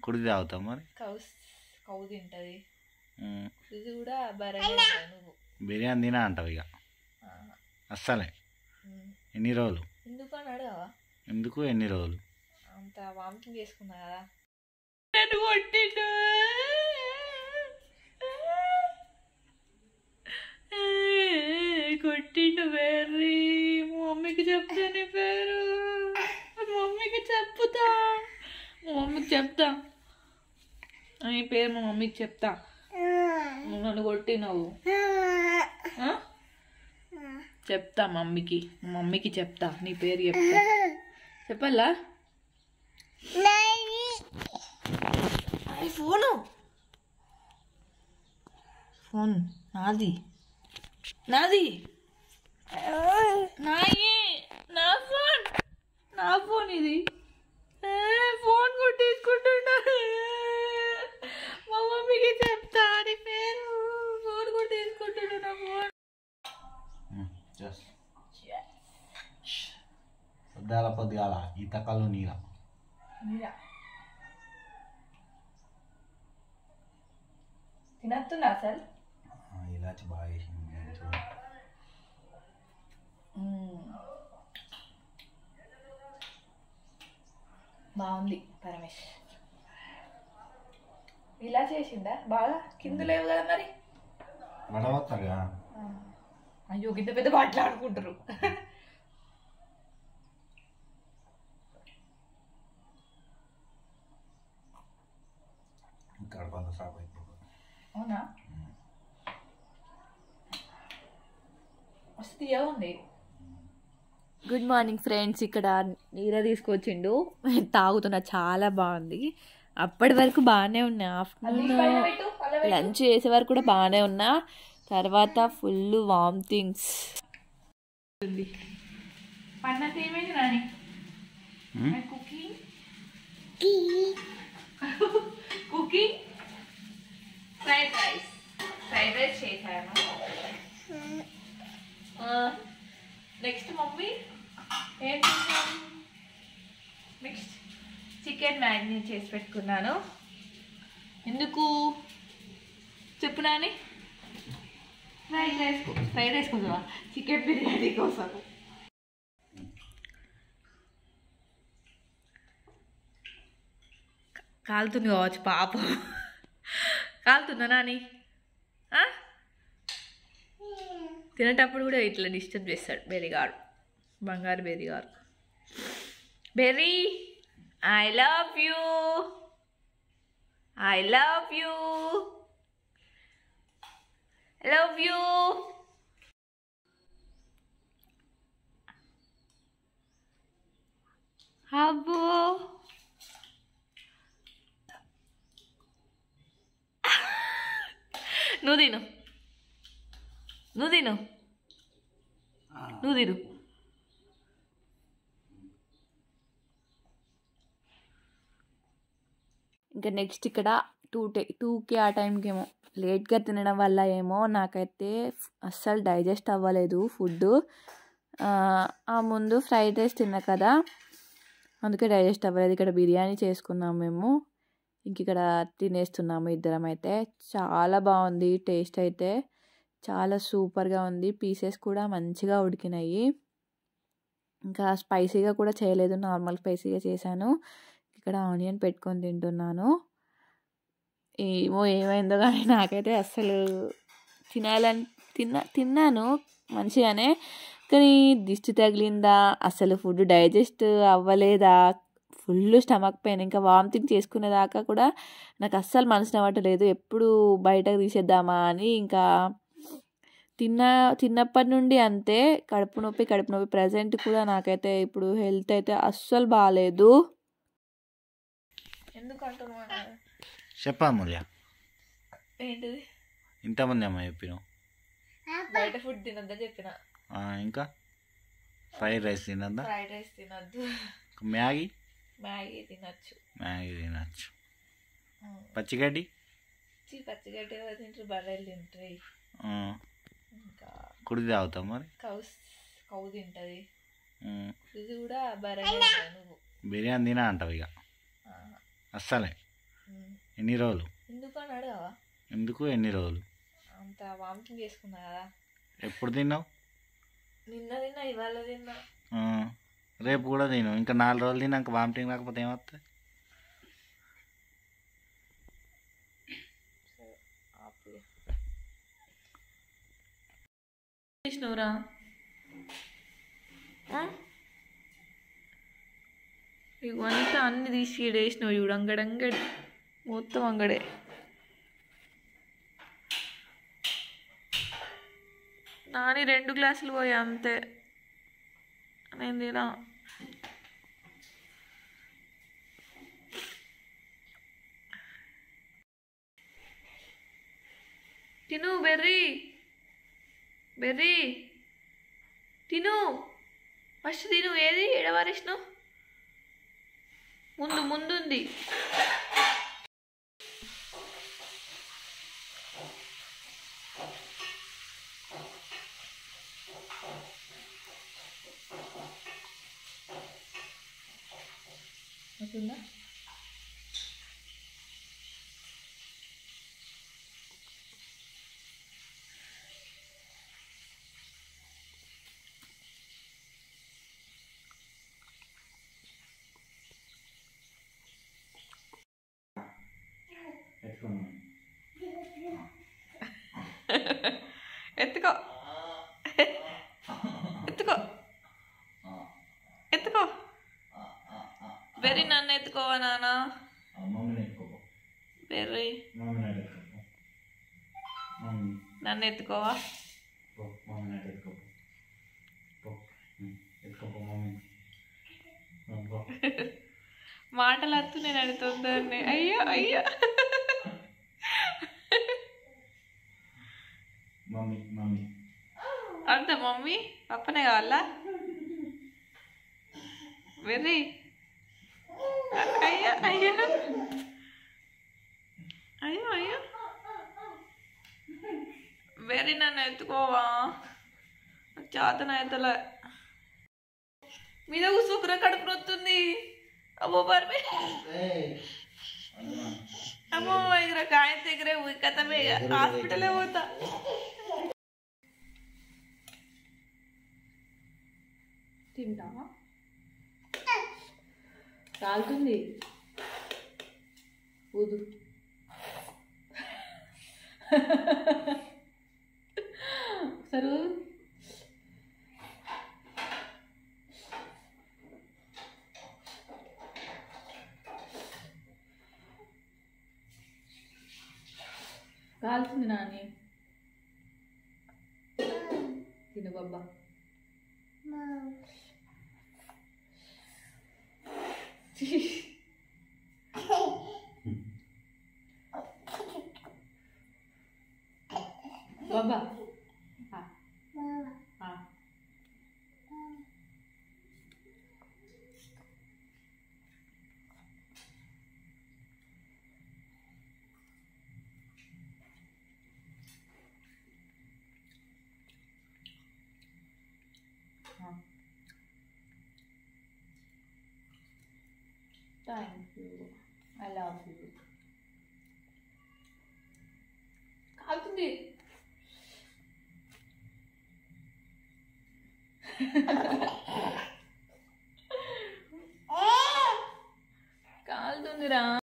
కుడిది తాగుతావు మరి cows cow తింటది ఉమ్. ఇది కూడా బరగా నువ్వు బిర్యానీ తినా అంటావు ఇక ఆ, అస్సలే ఉమ్. ఎన్ని రోజులు ఎందుకు అని అడగవా ఎందుకు ఎన్ని రోజులు అంత వామిటింగ్ చేసుకున్నా కదా నన్ను కొట్టిండు కొట్టిండు వేర్రి మా మమ్మీకి చెప్తా నీ పేరు మా మమ్మీకి చెప్పుతా మా మమ్మీకి చెప్తా నీ పేరు మా మమ్మీకి చెప్తా నువ్వు నన్ను కొట్టినావు ఆ? చెప్తా మమ్మీకి మా మమ్మీకి చెప్తా నీ పేరు చెప్తా చెప్పాలా అది ఫోను ఫోన్ నాది నాది నాయి నా ఫోన్ నా ఫోన్ ఇది ఏ, ఫోన్ కొట్టేసుకుంటున్నా మా మమ్మీకి చెప్తా నీ పేరు ఫోన్ కొట్టేసుకుంటున్నా నా ఫోన్ పొద్దుగాల పొద్దుగాల ఈ తక్కలు నీళ్ళ మీరా తినత్తున్నా సార్ ఇలాచి బాగా వేసింది మంచిగా. బాగుంది పరమేష్ ఇలా చేసిందా బాగా కింద లేవు కదా మరి వడవత్తరుగా అయ్యో గింత పెద్ద మాట్లాడుకుంటారు ఇక్కడ కొంత సాపు అయిపోతుంది అవునా వస్తే ఉంది గుడ్ మార్నింగ్ ఫ్రెండ్స్ ఇక్కడ నీర తీసుకొచ్చిండు తాగుతున్నా చాలా బాగుంది అప్పటి వరకు బాగానే ఉన్నా ఆఫ్టర్నూన్ లంచ్ చేసే వరకు కూడా బాగానే ఉన్నా తర్వాత ఫుల్ వామిటింగ్స్ పన్నది ఏమైంది రాని ఉమ్? Cooking cooking fried rice fried rice చేశాను నెక్స్ట్ మమ్మీ ఏం చేశాను నెక్స్ట్ చికెన్ మ్యారినేట్ చేసి పెట్టుకున్నాను ఎందుకు చెప్పు Nani fried rice fried rice కోసమా చికెన్ బిర్యానీ కోసం కాలుతుంది కావచ్చు పాపం కాలుతుందా నాని ఆ? తినేటప్పుడు కూడా ఇట్లా డిస్టర్బ్ చేస్తాడు బెరిగాడు బంగారు బెరిగారు బెర్రీ I love you I love you love you అబ్బో నువ్వు తిను నువ్వు తిను నువ్వు తిను ఇంకా నెక్స్ట్ ఇక్కడ టూ టే టూకి ఆ టైంకి ఏమో లేట్గా తినడం వల్ల ఏమో నాకైతే అస్సలు డైజెస్ట్ అవ్వలేదు ఫుడ్ ఆ ముందు ఫ్రైడ్ రైస్ తిన్నా కదా అందుకే డైజెస్ట్ అవ్వలేదు ఇక్కడ బిర్యానీ చేసుకున్నాం మేము ఇంక ఇక్కడ తినేస్తున్నాము ఇద్దరం అయితే చాలా బాగుంది టేస్ట్ అయితే చాలా సూపర్గా ఉంది పీసెస్ కూడా మంచిగా ఉడికినాయి ఇంకా స్పైసీగా కూడా చేయలేదు నార్మల్ స్పైసీగా చేశాను ఇక్కడ ఆనియన్ పెట్టుకొని తింటున్నాను ఏమో ఏమైందో కానీ నాకైతే అస్సలు తినాలని తిన్నా తిన్నాను మంచిగానే కానీ దిష్టి తగిలిందా అసలు ఫుడ్ డైజెస్ట్ అవ్వలేదా ఫుల్ స్టమక్ పెయిన్ ఇంకా వామిటింగ్ చేసుకునేదాకా కూడా నాకు అస్సలు మనసు నవ్వట్లేదు ఎప్పుడు బయటకు తీసేద్దామా అని ఇంకా తిన్న చిన్నప్పటి నుండి అంతే కడుపు నొప్పి కడుపు నొప్పి ప్రజెంట్ కూడా నాకైతే ఇప్పుడు హెల్త్ అయితే అస్సలు బాగాలేదు ఎందుకు అంటున్నా చెప్పా అమూల్య ఏంటిది ఇంతమంది అమ్మ చెప్పినావు బయట ఫుడ్ తినొద్దని చెప్పిన ఆ, ఇంకా ఫ్రైడ్ రైస్ తినద్దా ఫ్రైడ్ రైస్ తినొద్దు మ్యాగీ మ్యాగీ తినొచ్చు మ్యాగీ తినచ్చు పచ్చిగడ్డి చి పచ్చిగడ్డ ఎవరు తింటారు బర్రెలు తింటాయి ఆ, ఇంకా కుడిది తాగుతావు మరి కౌస్ కౌ తింటది ఉమ్, ఇది కూడా బర్రెలు తింటాయి నువ్వు బిర్యానీ తినా అంటావు ఇక ఆ, అస్సలే ఎన్ని రోజులు ఎందుకు అని అడగవా ఎందుకు ఎన్ని రోజులు అంత వామిటింగ్ చేసుకున్నా కదా ఎప్పుడు తిన్నావు నిన్న తిన్నా ఇవాళ తిన్నా ఆ, రేపు కూడా తిను ఇంకా నాలుగు రోజులు తిన్నాక వామిటింగ్ రాకపోతే ఏమవుతుంది ఆపు చేసినవురా ఇగో అంతా అన్ని తీసి వేసినావు చూడు అంగడంగడి మొత్తం అంగడే నాని రెండు గ్లాసులు పోయా అంతే నేను తినా తిను బెర్రీ బెర్రీ తిను ఫస్ట్ తిను ఏది ఎడవరేసినావు ముందు ముందుంది అవుతుందా ఎత్తుకో ఎత్తుకో ఎత్తుకో బెర్రీ నన్ను ఎత్తుకోవా నాన్న మమ్మీని ఎత్తుకోపో బెర్రీ మమ్మీని ఎత్తుకోపో మమ్మీ నన్ను ఎత్తుకోవా పో మమ్మీని ఎత్తుకోపో పో ఎత్తుకోపో మమ్మీ పో మాటలు వస్తూ నేను అడుగుతుందని అయ్యో అయ్యో మమ్మీ మమ్మీ అంత మమ్మీ పప్పనే కావాలా వెర్రీ అయ్యో అయ్యో అయ్యో అయ్యో వెర్రీ నన్ను ఎత్తుకోవా నాకు చేతన ఎత్తలే మీద కూసుకురా కడుపు నొత్తుంది అమ్మో బర్మి అమ్మో ఎగర కాయ దగ్గరే కథమే హాస్పిటలే పోతా తింటావా కాలుతుంది ఊదు సరు కాలుతుంది నాని తిను బాబా బాబా thank you I love you కాలుతుంది కాలుతుందిరా